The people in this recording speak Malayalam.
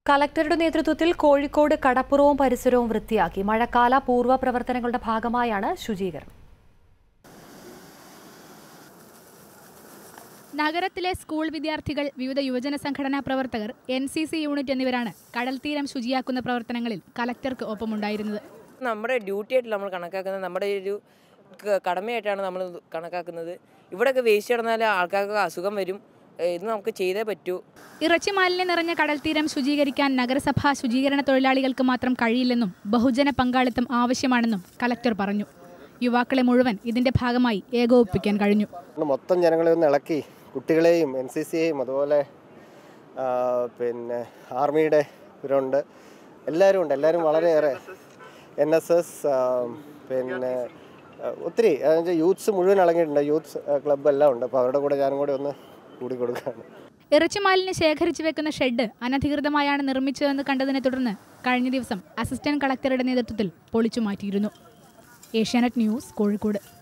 കലക്ടറുടെ നേതൃത്വത്തിൽ കോഴിക്കോട് കടപ്പുറവും പരിസരവും വൃത്തിയാക്കി മഴക്കാല പൂർവ്വ പ്രവർത്തനങ്ങളുടെ ഭാഗമായാണ് ശുചീകരണം നഗരത്തിലെ സ്കൂൾ വിദ്യാർത്ഥികൾ വിവിധ യുവജന സംഘടനാ പ്രവർത്തകർ എൻ സി സി യൂണിറ്റ് എന്നിവരാണ് കടൽ തീരം ശുചിയാക്കുന്ന പ്രവർത്തനങ്ങളിൽ കലക്ടർക്ക് ഒപ്പമുണ്ടായിരുന്നത് നമ്മുടെ ഡ്യൂട്ടി ആയിട്ട് നമ്മൾ കണക്കാക്കുന്നത് നമ്മുടെ ഒരു ക- കടമയായിട്ടാണ് നമ്മൾ കണക്കാക്കുന്നത് ഇവിടെയൊക്കെ വേസ്റ്റ് കിടന്നാൽ ആൾക്കാർക്ക് അസുഖം വരും ഏഹ് ഇത് നമുക്ക് ചെയ്തേ പറ്റൂ ഇറച്ചി മാലിന്യം നിറഞ്ഞ കടൽ തീരം ശുചീകരിക്കാൻ നഗരസഭാ ശുചീകരണ തൊഴിലാളികൾക്ക് മാത്രം കഴിയില്ലെന്നും ബഹുജന പങ്കാളിത്തം ആവശ്യമാണെന്നും കലക്ടർ പറഞ്ഞു യുവാക്കളെ മുഴുവൻ ഇതിന്റെ ഭാഗമായി ഏകോപിപ്പിക്കാൻ കഴിഞ്ഞു മൊത്തം ജനങ്ങളെ ഒന്ന് ഇളക്കി കുട്ടികളെയും എൻ സി സിയെയും അതുപോലെ ആ, പിന്നെ ആർമിയുടെ ഇവരുണ്ട് എല്ലാവരും ഉണ്ട് എല്ലാവരും വളരെയേറെ എൻ എസ് എസ് പിന്നെ ആ, ഒത്തിരി യൂത്ത്സ് മുഴുവൻ ഇളങ്ങിയിട്ടുണ്ട് യൂത്ത് ക്ലബ്ബ് എല്ലാം ഉണ്ട് അപ്പോൾ അവരുടെ കൂടെ ഞാനും കൂടെ ഒന്ന് കൂടി കൊടുക്കുകയാണ് ഇറച്ചി മാലിന്യം ശേഖരിച്ചു വെക്കുന്ന ഷെഡ് അനധികൃതമായാണ് നിർമ്മിച്ചതെന്ന് കണ്ടതിനെ തുടർന്ന് കഴിഞ്ഞ ദിവസം അസിസ്റ്റന്റ് കളക്ടറുടെ നേതൃത്വത്തിൽ പൊളിച്ചു മാറ്റിയിരുന്നു ഏഷ്യാനെറ്റ് ന്യൂസ് കോഴിക്കോട്